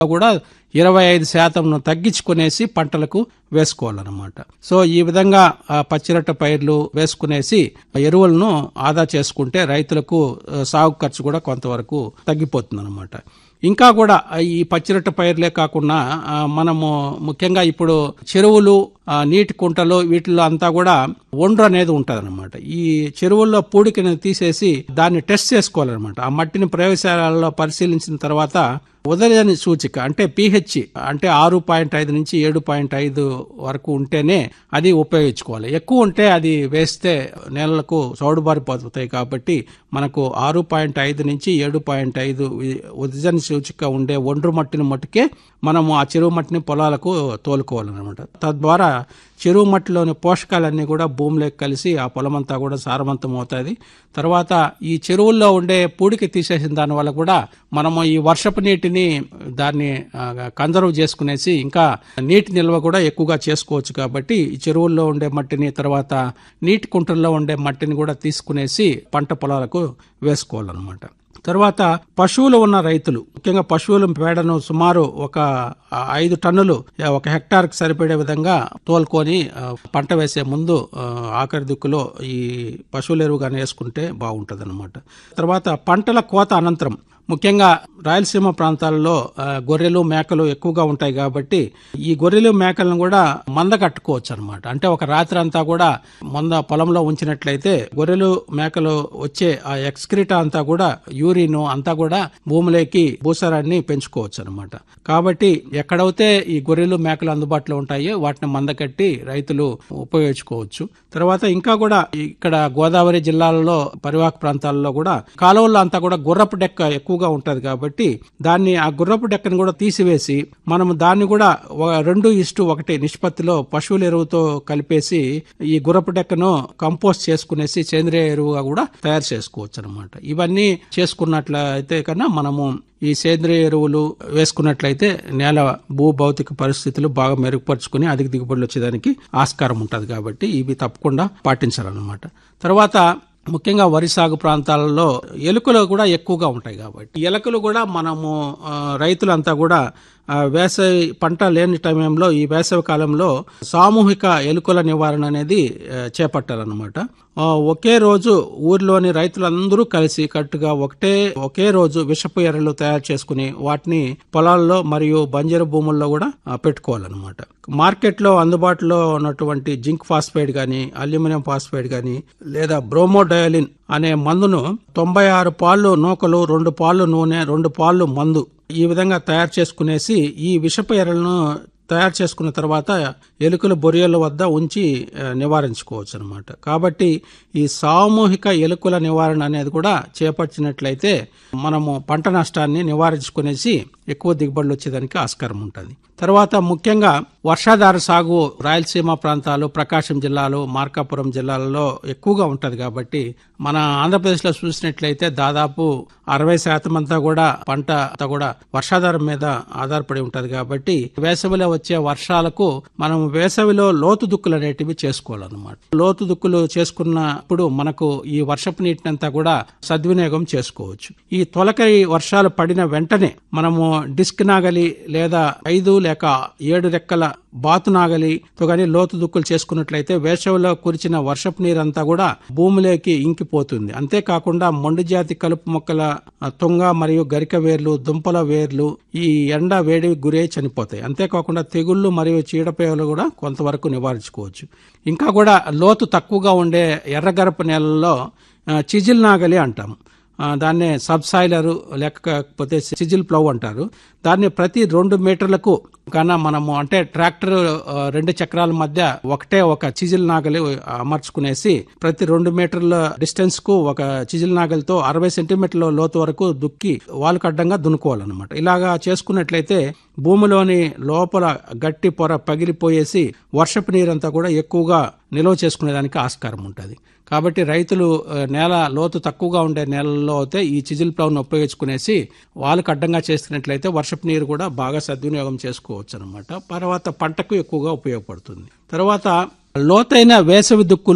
కూడా ఇరవై ఐదు శాతం తగ్గించుకునేసి పంటలకు వేసుకోవాలన్నమాట సో ఈ విధంగా ఆ, పచ్చిరొట్ట పైర్లు వేసుకునేసి ఎరువులను ఆదా చేసుకుంటే రైతులకు ఆ, సాగు ఖర్చు కూడా కొంతవరకు తగ్గిపోతుంది ఇంకా కూడా ఈ పచ్చిరొట్ట పైర్లే కాకుండా ఆ, మనము ముఖ్యంగా ఇప్పుడు చెరువులు ఆ, నీటి కుంటలు వీటిలో అంతా కూడా ఒండ్రు అనేది ఉంటదన్నమాట ఈ చెరువుల్లో పూడికని తీసేసి దాన్ని టెస్ట్ చేసుకోవాలన్నమాట ఆ మట్టిని ప్రయోగశాలలో పరిశీలించిన తర్వాత ఉదయని సూచిక అంటే పిహెచ్ అంటే ఆరు పాయింట్ ఐదు నుంచి ఏడు పాయింట్ ఐదు వరకు ఉంటేనే అది ఉపయోగించుకోవాలి ఎక్కువ ఉంటే అది వేస్తే నేలలకు చౌడుబారిపోతాయి కాబట్టి మనకు ఆరు పాయింట్ ఐదు నుంచి ఏడు పాయింట్ ఐదు ఉదజన సూచిక ఉండే ఒండ్రు మట్టిని మట్టుకే మనము ఆ చెరువు మట్టిని పొలాలకు తోలుకోవాలన్నమాట తద్వారా చెరువు మట్టిలోని పోషకాలన్నీ కూడా భూమిలోకి కలిసి ఆ పొలమంతా కూడా సారవంతం అవుతుంది తర్వాత ఈ చెరువుల్లో ఉండే పూడికి తీసేసిన దాని వల్ల కూడా మనము ఈ వర్షపు నీటిని దాన్ని కన్జర్వ్ చేసుకునేసి ఇంకా నీటి నిల్వ కూడా ఎక్కువగా చేసుకోవచ్చు కాబట్టి ఈ చెరువుల్లో ఉండే మట్టిని తర్వాత నీటి కుంటల్లో ఉండే మట్టిని కూడా తీసుకునేసి పంట పొలాలకు వేసుకోవాలన్నమాట తర్వాత పశువులు ఉన్న రైతులు ముఖ్యంగా పశువుల పేడను సుమారు ఒక ఐదు టన్నులు ఒక హెక్టార్ కి సరిపడే విధంగా తోలుకొని ఆ, పంట వేసే ముందు ఆ, ఆఖరి దిక్కులో ఈ పశువుల ఎరువుగానే వేసుకుంటే బాగుంటది తర్వాత పంటల కోత అనంతరం ముఖ్యంగా రాయలసీమ ప్రాంతాల్లో ఆ, గొర్రెలు మేకలు ఎక్కువగా ఉంటాయి కాబట్టి ఈ గొర్రెలు మేకలను కూడా మంద కట్టుకోవచ్చు అనమాట అంటే ఒక రాత్రి అంతా కూడా మంద పొలంలో ఉంచినట్లయితే గొర్రెలు మేకలు వచ్చే ఆ ఎక్స్క్రిటా అంతా కూడా యూరిన్ అంతా కూడా భూమిలోకి భూసారాన్ని పెంచుకోవచ్చు అనమాట కాబట్టి ఎక్కడైతే ఈ గొర్రెలు మేకలు అందుబాటులో ఉంటాయో వాటిని మంద కట్టి రైతులు ఉపయోగించుకోవచ్చు తర్వాత ఇంకా కూడా ఇక్కడ గోదావరి జిల్లాలలో పరివాహక ప్రాంతాల్లో కూడా కాలువల్లో అంతా కూడా గుర్రపు డెక్క ఎక్కువగా ఉంటది కాబట్టి దాన్ని ఆ గుర్రపు డెక్కను కూడా తీసివేసి మనం దాన్ని కూడా ఒక రెండు ఇష్టు ఒకటి నిష్పత్తిలో పశువుల ఎరువుతో కలిపేసి ఈ గుర్రపు డెక్కను కంపోస్ట్ చేసుకునేసి సేంద్రియ ఎరువుగా కూడా తయారు చేసుకోవచ్చు అనమాట ఇవన్నీ చేసుకున్నట్లయితే కన్నా మనము ఈ సేంద్రియ ఎరువులు వేసుకున్నట్లయితే నేల భూ భౌతిక పరిస్థితులు బాగా మెరుగుపరుచుకుని అధిక దిగుబడులు వచ్చేదానికి ఆస్కారం ఉంటుంది కాబట్టి ఇవి తప్పకుండా పాటించాలన్నమాట తర్వాత ముఖ్యంగా వరి సాగు ప్రాంతాలలో ఎలుకలు కూడా ఎక్కువగా ఉంటాయి కాబట్టి ఎలుకలు కూడా మనము ఆ, రైతులంతా కూడా ఆ, వేసవి పంట లేని సమయంలో ఈ వేసవి కాలంలో సామూహిక ఎలుకల నివారణ అనేది ఆ, చేపట్టాలన్నమాట ఆ, ఒకే రోజు ఊర్లోని రైతులందరూ కలిసి కట్టుగా ఒకటే ఒకే రోజు విషపు ఎర్రలు తయారు చేసుకుని వాటిని పొలాల్లో మరియు బంజరు భూముల్లో కూడా ఆ, పెట్టుకోవాలన్నమాట మార్కెట్లో అందుబాటులో ఉన్నటువంటి జింక్ ఫాస్ఫైడ్ గాని అల్యూమినియం ఫాస్ఫైడ్ గాని లేదా బ్రోమోడయోలిన్ అనే మందును తొంభై ఆరు పాళ్ళు నూకలు రెండు పాళ్ళు నూనె రెండు పాళ్ళు మందు ఈ విధంగా తయారు చేసుకునేసి ఈ విషపు ఎర్రలను తయారు చేసుకున్న తర్వాత ఎలుకల బొరియల వద్ద ఉంచి ఆ, నివారించుకోవచ్చు అనమాట కాబట్టి ఈ సామూహిక ఎలుకల నివారణ అనేది కూడా చేపట్టినట్లయితే మనము పంట నష్టాన్ని నివారించుకునేసి ఎక్కువ దిగుబడులు వచ్చేదానికి ఆస్కారం ఉంటుంది తర్వాత ముఖ్యంగా వర్షాధార సాగు రాయలసీమ ప్రాంతాలు ప్రకాశం జిల్లాలు మార్కాపురం జిల్లాలలో ఎక్కువగా ఉంటది కాబట్టి మన ఆంధ్రప్రదేశ్లో చూసినట్లయితే దాదాపు అరవై శాతం అంతా కూడా పంట అంతా కూడా వర్షాధారం మీద ఆధారపడి ఉంటది కాబట్టి వేసవిలో వచ్చే వర్షాలకు మనం వేసవిలో లోతు దుక్కులు అనేటివి చేసుకోవాలన్నమాట లోతు దుక్కులు చేసుకున్నప్పుడు మనకు ఈ వర్షపు నీటినంతా కూడా సద్వినియోగం చేసుకోవచ్చు ఈ తొలకరి వర్షాలు పడిన వెంటనే మనము డిస్క్ నాగలి లేదా ఐదు లేక ఏడు రెక్కల బాతు నాగలితో గాని లోతు దుక్కులు చేసుకున్నట్లయితే వేసవిలో కురిచిన వర్షపు నీరంతా కూడా భూమిలోకి ఇంకిపోతుంది అంతేకాకుండా మొండి జాతి కలుపు మొక్కల ఆ, తుంగ మరియు గరిక వేర్లు దుంపల వేర్లు ఈ ఎండ వేడి గురై చనిపోతాయి అంతేకాకుండా తెగుళ్లు మరియు చీడపేలు కూడా కొంతవరకు నివారించుకోవచ్చు ఇంకా కూడా లోతు తక్కువగా ఉండే ఎర్రగరప నేలల్లో ఆ, చిజిల్ నాగలి అంటాం ఆ, దాన్నే సబ్సాయిలర్ లేకపోతే సిజిల్ ప్లవ్ అంటారు దాన్ని ప్రతి రెండు మీటర్లకు కన్నా మనము అంటే ట్రాక్టర్ ఆ, రెండు చక్రాల మధ్య ఒకటే ఒక చిజిల్ నాగలి అమర్చుకునేసి ప్రతి రెండు మీటర్ల డిస్టెన్స్ కు ఒక చిజిల్ నాగలితో అరవై సెంటీమీటర్ల లోతు వరకు దుక్కి వాలుకు అడ్డంగా దున్నుకోవాలన్నమాట ఇలాగా చేసుకున్నట్లయితే భూమిలోని లోపల గట్టి పొర పగిలిపోయేసి వర్షపు నీరంతా కూడా ఎక్కువగా నిల్వ చేసుకునేదానికి ఆస్కారం ఉంటుంది కాబట్టి రైతులు ఆ, నేల లోతు తక్కువగా ఉండే నేలల్లో అయితే ఈ చిజిల్ ప్లౌన్ ఉపయోగించుకునేసి వాళ్ళకు అడ్డంగా చేస్తున్నట్లయితే వర్షపు నీరు కూడా బాగా సద్వినియోగం చేసుకోవచ్చు అనమాట తర్వాత పంటకు ఎక్కువగా ఉపయోగపడుతుంది తర్వాత లోతైన వేసవి దుక్కులు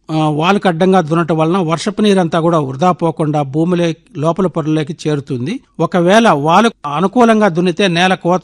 ఆ, వాలుకు అడ్డంగా దున్నటం వలన వర్షపు నీరంతా కూడా వృధా పోకుండా భూమిలో లోపల పొరలోకి చేరుతుంది ఒకవేళ వాలు అనుకూలంగా దున్నితే నేల కోత